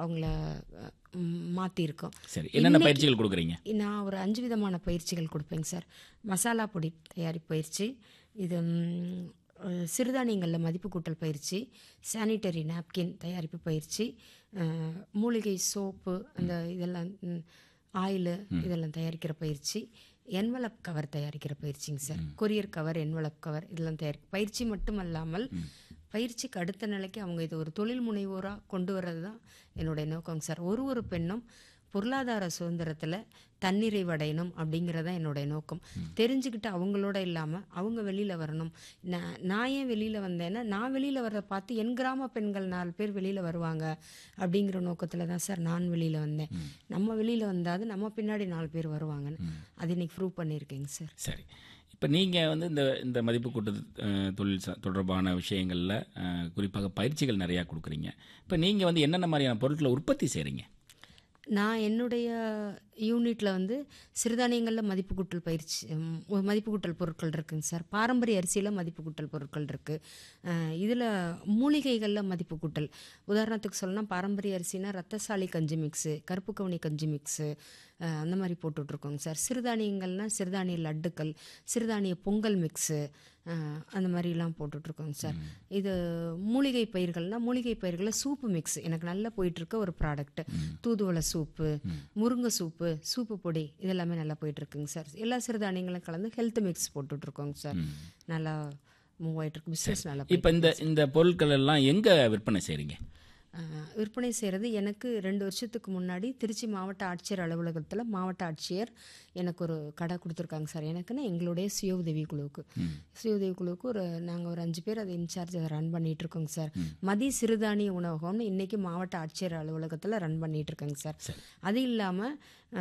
அவங்கள ம், மாற்றிருக்கோம் சரி என்னென்ன பயிற்சிகள் கொடுக்குறீங்க நான் ஒரு அஞ்சு விதமான பயிற்சிகள் கொடுப்பேங்க சார் மசாலா பொடி தயாரிப்பு பயிற்சி இது ம், அஹ், சிறுதானியங்களில் மதிப்பு கூட்டல் பயிற்சி சானிட்டரி நாப்கின் தயாரிப்பு பயிற்சி அஹ், மூலிகை சோப்பு அந்த இதெல்லாம் ஆயிலு இதெல்லாம் தயாரிக்கிற பயிற்சி என்வலப் கவர் தயாரிக்கிற பயிற்சிங்க sir courier cover envelope cover இதெல்லாம் தயாரி பயிற்சி மட்டும் அல்லாமல் பயிற்சிக்கு அடுத்த நிலைக்கு அவங்க இது ஒரு தொழில் முனைவோராக கொண்டு வர்றது தான் என்னுடைய நோக்கங்க சார் ஒரு ஒரு பெண்ணும் பொருளாதார சுதந்திரத்தில் தன்னிறைவடையணும் அப்படிங்கிறது தான் என்னுடைய நோக்கம் தெரிஞ்சுக்கிட்டு அவங்களோட இல்லாமல் அவங்க வெளியில் வரணும் நான் நான் ஏன் வெளியில் வந்தேன்னா நான் வெளியில் வர்றதை பார்த்து என் கிராம பெண்கள் நாலு பேர் வெளியில் வருவாங்க அப்படிங்கிற நோக்கத்தில் தான் சார் நான் வெளியில் வந்தேன் நம்ம வெளியில் வந்தாது நம்ம பின்னாடி நாலு பேர் வருவாங்கன்னு அது இன்னைக்கு ப்ரூவ் பண்ணியிருக்கேங்க சார் சரி இப்போ நீங்கள் வந்து இந்த இந்த மதிப்பு கூட்டு அஹ், தொழில் ச- தொடர்பான விஷயங்களில் அஹ், குறிப்பாக பயிற்சிகள் நிறையா கொடுக்குறீங்க இப்போ நீங்கள் வந்து என்னென்ன மாதிரியான பொருட்களை உற்பத்தி செய்கிறீங்க நான் என்னுடைய யூனிட்டில் வந்து சிறுதானியங்களில் மதிப்பு கூட்டல் பயிற்சி ம், ஒரு மதிப்பு கூட்டல் பொருட்கள் இருக்குங்க சார் பாரம்பரிய அரிசியில் மதிப்பு கூட்டல் பொருட்கள் இருக்குது இதில் மூலிகைகளில் மதிப்பு கூட்டல் உதாரணத்துக்கு சொல்லணும்னா பாரம்பரிய அரிசினா ரத்தசாலி கஞ்சி மிக்ஸு கருப்பு கவுனி கஞ்சி மிக்ஸு அஹ், அந்த மாதிரி போட்டுட்ருக்கோங்க சார் சிறுதானியங்கள்னால் சிறுதானிய லட்டுக்கள் சிறுதானிய பொங்கல் மிக்ஸு அஹ், அந்த மாதிரிலாம் போட்டுட்ருக்கோங்க சார் இது மூலிகை பயிர்கள்னால் மூலிகை பயிர்களில் சூப்பு மிக்ஸ் எனக்கு நல்லா போயிட்டுருக்க ஒரு ப்ராடக்ட் தூதுவளை சூப்பு முருங்கை சூப்பு சூப்பு பொடி இதெல்லாமே நல்லா போயிட்டுருக்குங்க சார் எல்லா சிறுதானியங்களும் கலந்து ஹெல்த் மிக்ஸ் போட்டுட்ருக்கோங்க சார் நல்லா மூவ் ஆகிட்டுருக்கு பிஸ்னஸ் நல்லா இப்போ இந்த இந்த பொருட்கள் எல்லாம் எங்கே விற்பனை செய்கிறீங்க அஹ், விற்பனை செய்கிறது எனக்கு ரெண்டு வருஷத்துக்கு முன்னாடி திருச்சி மாவட்ட ஆட்சியர் அலுவலகத்தில் மாவட்ட ஆட்சியர் எனக்கு ஒரு கடை கொடுத்துருக்காங்க சார் எனக்குன்னா எங்களுடைய சுய உதவி குழுவுக்கு சுய உதவி குழுவுக்கு ஒரு நாங்கள் ஒரு அஞ்சு பேர் அதை இன்சார்ஜ் அதை ரன் பண்ணிட்டு இருக்கோங்க சார் மதிய சிறுதானிய உணவகம்னு இன்னைக்கு மாவட்ட ஆட்சியர் அலுவலகத்தில் ரன் பண்ணிட்டு இருக்கேங்க சார் அது இல்லாமல்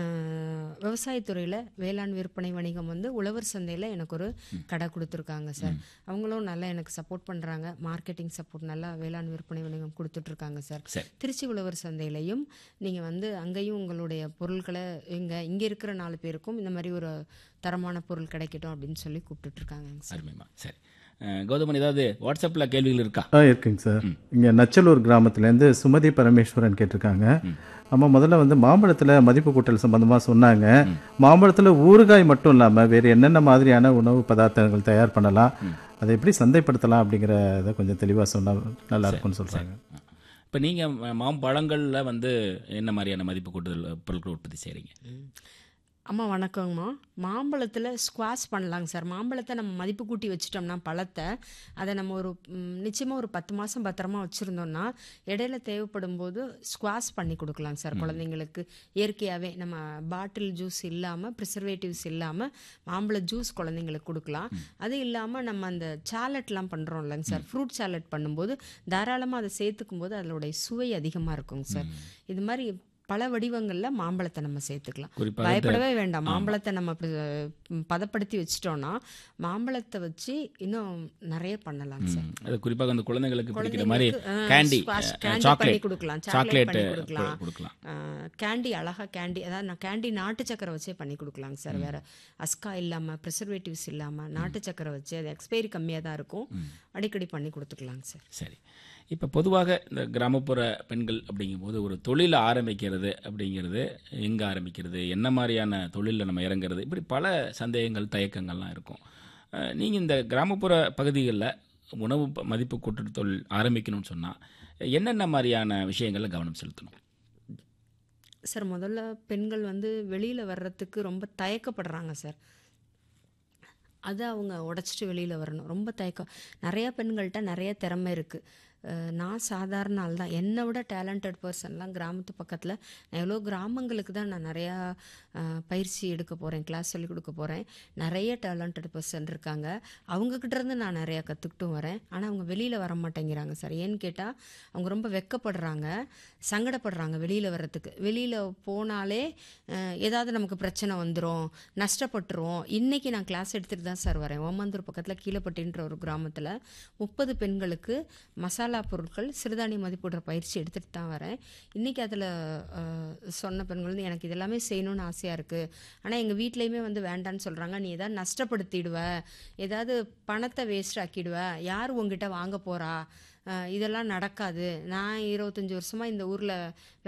விவசாயத்துறையில் வேளாண் விற்பனை வணிகம் வந்து உழவர் சந்தையில் எனக்கு ஒரு கடை கொடுத்துருக்காங்க சார் அவங்களும் நல்லா எனக்கு சப்போர்ட் பண்ணுறாங்க மார்க்கெட்டிங் சப்போர்ட் நல்லா வேளாண் விற்பனை வணிகம் கொடுத்துட்ருக்காங்க சார் சரி. திருச்சி உழவர் சந்தையிலையும் நீங்கள் வந்து அங்கேயும் உங்களுடைய பொருட்களை இங்கே இங்கே இருக்கிற நாலு பேருக்கும் இந்த மாதிரி ஒரு தரமான பொருள் கிடைக்கட்டும் அப்படின்னு சொல்லி கூப்பிட்டுட்ருக்காங்க சார் அருமைமா சரி அஹ், கௌதமன் ஏதாவது வாட்ஸ்அப்பில் கேள்விகள் இருக்கா ஆ இருக்குங்க சார் இங்கே நச்சலூர் கிராமத்துலேருந்து சுமதி பரமேஸ்வரன் கேட்டிருக்காங்க ஆமாம் முதல்ல வந்து மாம்பழத்தில் மதிப்பு கூட்டல் சம்பந்தமாக சொன்னாங்க மாம்பழத்தில் ஊறுகாய் மட்டும் இல்லாமல் வேறு என்னென்ன மாதிரியான உணவு பதார்த்தங்கள் தயார் பண்ணலாம் அதை எப்படி சந்தைப்படுத்தலாம் அப்படிங்கிறத கொஞ்சம் தெளிவாக சொன்னால் நல்லா இருக்கும்னு சொல்கிறாங்க இப்போ நீங்கள் மாம்பழங்களில் வந்து என்ன மாதிரியான மதிப்பு கூட்டுதல் பொருட்கள் உற்பத்தி செய்கிறீங்க அம்மா வணக்கங்கம்மா மாம்பழத்தில் ஸ்குவாஷ் பண்ணலாங்க சார் மாம்பழத்தை நம்ம மதிப்பு கூட்டி வச்சிட்டோம்னா பழத்தை அதை நம்ம ஒரு நிச்சயமாக ஒரு பத்து மாதம் பத்திரமா வச்சுருந்தோம்னா இடையில தேவைப்படும் போது ஸ்குவாஷ் பண்ணி கொடுக்கலாங்க சார் குழந்தைங்களுக்கு இயற்கையாகவே நம்ம பாட்டில் ஜூஸ் இல்லாமல் ப்ரிசர்வேட்டிவ்ஸ் இல்லாமல் மாம்பழ ஜூஸ் குழந்தைங்களுக்கு கொடுக்கலாம் அது இல்லாமல் நம்ம அந்த சாலட்லாம் பண்ணுறோம் இல்லைங்க சார் ஃப்ரூட் சாலட் பண்ணும்போது தாராளமாக அதை சேர்த்துக்கும் போது அதனுடைய சுவை அதிகமாக இருக்குங்க சார் இது மாதிரி பல வடிவங்களில் மாம்பழத்தை நம்ம சேர்த்துக்கலாம் குறிப்பாக பயப்படவே வேண்டாம் மாம்பழத்தை நம்ம அப்படி, ம், பதப்படுத்தி வச்சிட்டோம்னா மாம்பழத்தை வச்சு இன்னும் நிறைய பண்ணலாம் சார் அது குறிப்பாக அந்த குழந்தைங்களுக்கு பிடிக்கிற மாதிரி குழந்தைங்களுக்கு, ஆ, கேண்டி squash candy பண்ணி சாக்லேட் கொடுக்கலாம், chocolate சாக்லேட் பண்ணி கொடுக்கலாம். கொடுக்கலாம் கேண்டி அழகா கேண்டி அதாவது நான் கேண்டி நாட்டு சக்கரை வச்சே பண்ணி கொடுக்கலாங்க சார் வேற அஸ்கா இல்லாம ப்ரிசர்வேட்டிவ்ஸ் இல்லாம நாட்டு சக்கரை வச்சு அது எக்ஸ்பைரி கம்மியாக தான் இருக்கும் அடிக்கடி பண்ணி கொடுத்துக்கலாங்க சார் சரி இப்போ பொதுவாக இந்த கிராமப்புற பெண்கள் அப்படிங்கும்போது ஒரு தொழிலை ஆரம்பிக்கிறது அப்படிங்கிறது எங்கே ஆரம்பிக்கிறது என்ன மாதிரியான தொழிலில் நம்ம இறங்குறது இப்படி பல சந்தேகங்கள் தயக்கங்கள்லாம் இருக்கும் நீங்கள் இந்த கிராமப்புற பகுதிகளில் உணவு ப- மதிப்பு கூட்டு தொழில் ஆரம்பிக்கணும்னு சொன்னால் என்னென்ன மாதிரியான விஷயங்களில் கவனம் செலுத்தணும் சார் முதல்ல பெண்கள் வந்து வெளியில் வர்றதுக்கு ரொம்ப தயக்கப்படுறாங்க சார் அதை அவங்க உடச்சிட்டு வெளியில் வரணும் ரொம்ப தயக்கம் நிறையா பெண்கள்கிட்ட நிறைய திறமை இருக்குது நான் சாதாரண ஆள் தான் என்னை விட டேலண்டட் பர்சன்லாம் கிராமத்து பக்கத்தில் நான் எவ்வளோ கிராமங்களுக்கு தான் நான் நிறையா அஹ், பயிற்சி எடுக்க போகிறேன் கிளாஸ் சொல்லிக் கொடுக்க போகிறேன் நிறைய டேலண்டட் பர்சன் இருக்காங்க அவங்கக்கிட்ட இருந்து நான் நிறையா கற்றுக்கிட்டும் வரேன் ஆனால் அவங்க வெளியில் வர மாட்டேங்கிறாங்க சார் ஏன்னு கேட்டால் அவங்க ரொம்ப வெக்கப்படுறாங்க சங்கடப்படுறாங்க வெளியில் வர்றதுக்கு வெளியில் போனாலே அஹ், ஏதாவது நமக்கு பிரச்சனை வந்துடும் நஷ்டப்பட்டுருவோம் இன்றைக்கி நான் கிளாஸ் எடுத்துகிட்டு தான் சார் வரேன் ஓமந்தூர் பக்கத்தில் கீழப்பட்டின்ற ஒரு கிராமத்தில் முப்பது பெண்களுக்கு மசாலா பொருட்கள் சிறுதானிய மதிப்பிடுற பயிற்சி எடுத்துகிட்டு தான் வரேன் இன்றைக்கி அதில் சொன்ன பெண்கள் வந்து எனக்கு இதெல்லாமே செய்யணும்னு ஆசையாக இருக்குது ஆனால் எங்கள் வீட்லேயுமே வந்து வேண்டான்னு சொல்கிறாங்க நீ ஏதாவது நஷ்டப்படுத்திடுவ ஏதாவது பணத்தை வேஸ்ட் ஆக்கிடுவ யார் உங்ககிட்ட வாங்க போகிறா இதெல்லாம் நடக்காது நான் இருபத்தஞ்சி வருஷமாக இந்த ஊரில்